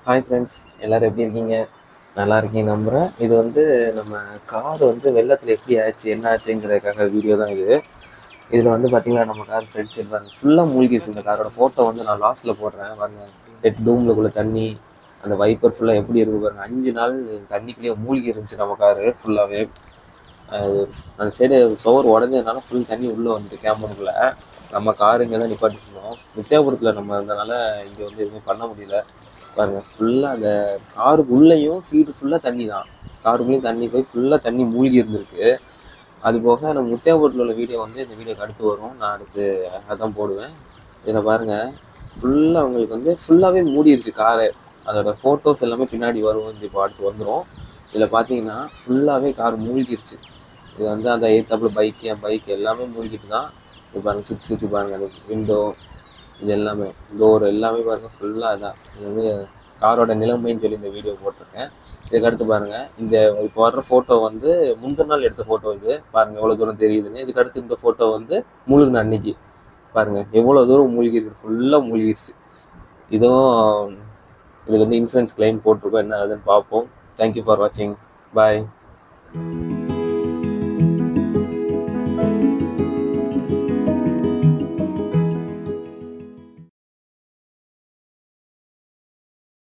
hi friends எல்லோரும் எப்படி இருக்கீங்க நல்லா இருக்கீங்க நம்புகிறேன் இது வந்து நம்ம கார் வந்து வெள்ளத்தில் எப்படி ஆச்சு என்ன ஆச்சுங்கிறதுக்காக வீடியோ தான் இது இதில் வந்து பார்த்தீங்கன்னா நம்ம கார் ஃப்ரண்ட் சைடு பாருங்க ஃபுல்லாக மூழ்கிடுச்சு இந்த காரோட ஃபோட்டோ வந்து நான் லாஸ்ட்டில் போடுறேன் பாருங்க ஹெட் டூம்லக்குள்ள தண்ணி அந்த வைப்பர் ஃபுல்லாக எப்படி இருக்குது பாருங்க அஞ்சு நாள் தண்ணிக்குள்ளேயே மூழ்கி இருந்துச்சு நம்ம காரு ஃபுல்லாகவே அந்த சைடு சோறு உடஞ்சதுனால ஃபுல் தண்ணி உள்ளே வந்துட்டு கேம்பனுக்குள்ளே நம்ம கார் இங்கே தான் நிப்பாட்டி சொன்னோம் நித்யாபுரத்தில் நம்ம இருந்தனால இங்கே வந்து எதுவுமே பண்ண முடியல பாருங்க ஃபுல்லாக அந்த காருக்கு உள்ளேயும் சீட்டு ஃபுல்லாக தண்ணி தான் காருக்குள்ளேயும் தண்ணி போய் ஃபுல்லாக தண்ணி மூழ்கி இருந்திருக்கு அது போக நம்ம முத்தியாபுரத்தில் உள்ள வீடியோ வந்து இந்த வீடியோக்கு அடுத்து வரும் நான் அடுத்து அதான் போடுவேன் இதில் பாருங்கள் ஃபுல்லாக உங்களுக்கு வந்து ஃபுல்லாகவே மூடிருச்சு காரு அதோட ஃபோட்டோஸ் எல்லாமே பின்னாடி வரும் இந்த இப்போ அடுத்து வந்துடும் இதில் பார்த்தீங்கன்னா ஃபுல்லாகவே கார் மூழ்கிருச்சு இது வந்து அந்த எய்த்தாப்பில் பைக்கு என் பைக் எல்லாமே மூழ்கிட்டு தான் இது பாருங்கள் சுற்றி சுற்றி பாருங்கள் அந்த விண்டோ இது எல்லாமே டோர் எல்லாமே பாருங்கள் ஃபுல்லாக இதான் இது வந்து காரோட நிலைமைன்னு சொல்லி இந்த வீடியோ போட்டிருக்கேன் இதுக்கு அடுத்து பாருங்கள் இந்த இப்போ வர்ற ஃபோட்டோ வந்து முந்தின நாள் எடுத்த ஃபோட்டோ இது பாருங்கள் எவ்வளோ தூரம் தெரியுதுன்னு இதுக்கு அடுத்து இந்த ஃபோட்டோ வந்து முழுகின அன்னைக்கு பாருங்கள் எவ்வளோ தூரம் மூழ்கி இருக்கு ஃபுல்லாக மூழ்கிருச்சு இதுவும் இதுக்கு வந்து இன்சூரன்ஸ் கிளைம் போட்டிருக்கோம் என்ன ஆகுதுன்னு பார்ப்போம் தேங்க்யூ ஃபார் வாட்சிங் பாய்